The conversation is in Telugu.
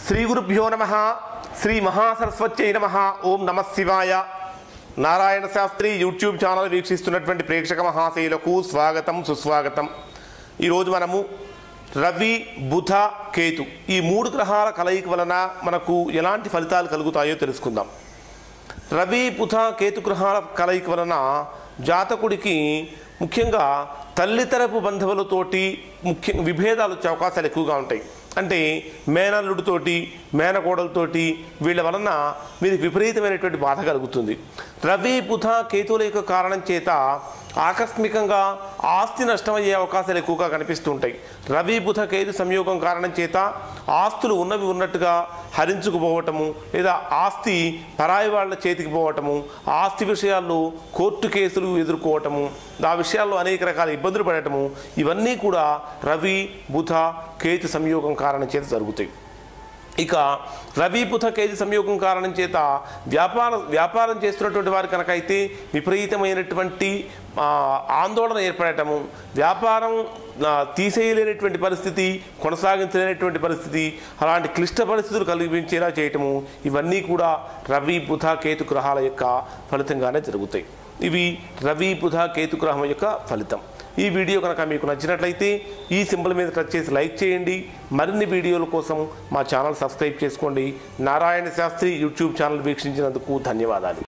శ్రీ గురుభ్యో నమ శ్రీ మహాసరస్వత్యై నమ ఓం నమ శివాయ నారాయణ శాస్త్రి యూట్యూబ్ ఛానల్ వీక్షిస్తున్నటువంటి ప్రేక్షక మహాశైలకు స్వాగతం సుస్వాగతం ఈరోజు మనము రవి బుధ కేతు ఈ మూడు గ్రహాల కలయిక వలన మనకు ఎలాంటి ఫలితాలు కలుగుతాయో తెలుసుకుందాం రవి బుధ కేతు గ్రహాల కలయిక వలన జాతకుడికి ముఖ్యంగా తల్లితరపు బంధువులతోటి ముఖ్య విభేదాలు వచ్చే అవకాశాలు ఎక్కువగా ఉంటాయి అంటే మేనల్లుడితోటి మేనకోడలతోటి వీళ్ళ వలన వీరికి విపరీతమైనటువంటి బాధ కలుగుతుంది రవి బుధ కేతువుల యొక్క కారణం చేత ఆకస్మికంగా ఆస్తి నష్టమయ్యే అవకాశాలు ఎక్కువగా కనిపిస్తుంటాయి రవి బుధ కేతు సంయోగం కారణం చేత ఆస్తులు ఉన్నవి ఉన్నట్టుగా హరించుకుపోవటము లేదా ఆస్తి పరాయి వాళ్ళ చేతికి పోవటము ఆస్తి విషయాల్లో కోర్టు కేసులు ఎదుర్కోవటము ఆ విషయాల్లో అనేక రకాల ఇబ్బందులు పడటము ఇవన్నీ కూడా రవి బుధ కేతు సంయోగం కారణం చేత జరుగుతాయి ఇక రవి బుధ కేతు సంయోగం కారణం చేత వ్యాపార వ్యాపారం చేస్తున్నటువంటి వారి కనుక అయితే విపరీతమైనటువంటి ఆ, ఆందోళన ఏర్పడటము వ్యాపారం ఆ, తీసేయలేనటువంటి పరిస్థితి కొనసాగించలేనటువంటి పరిస్థితి అలాంటి క్లిష్ట పరిస్థితులు కలిగించేలా చేయటము ఇవన్నీ కూడా రవి బుధ కేతు గ్రహాల యొక్క ఫలితంగానే జరుగుతాయి ఇవి రవి బుధ కేతు గ్రహం యొక్క ఫలితం ఈ వీడియో కనుక మీకు నచ్చినట్లయితే ఈ సింబల్ మీద టచ్ చేసి లైక్ చేయండి మరిన్ని వీడియోల కోసం మా ఛానల్ సబ్స్క్రైబ్ చేసుకోండి నారాయణ శాస్త్రి యూట్యూబ్ ఛానల్ వీక్షించినందుకు ధన్యవాదాలు